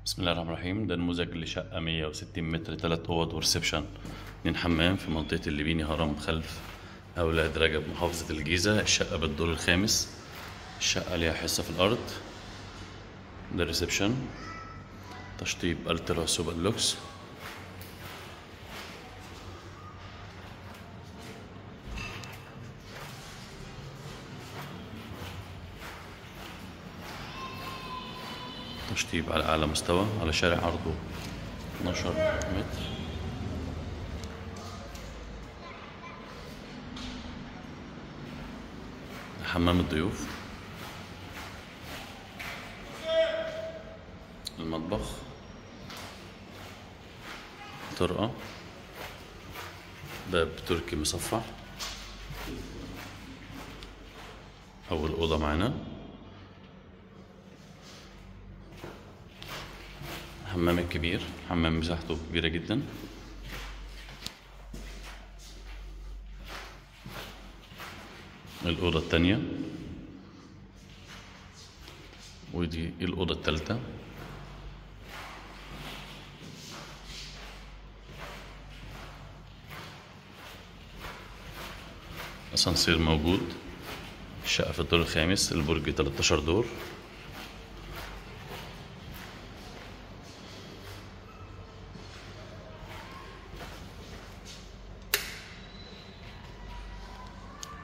بسم الله الرحمن الرحيم ده نموذج لشقة 160 متر تلات أوض وريسبشن اتنين حمام في منطقة الليبيني هرم خلف أولاد رجب محافظة الجيزة الشقة بالدور الخامس الشقة ليها حصة في الأرض ده الريسبشن تشطيب الترا سوبر لوكس تشطيب على أعلى مستوى على شارع عرضه 12 متر حمام الضيوف المطبخ طرقة باب تركي مصفح أول أوضة معانا حمام الكبير حمام مساحته كبيرة جدا الأوضة التانية ودي الأوضة التالتة أسانسير موجود الشقة في الدور الخامس البرج 13 دور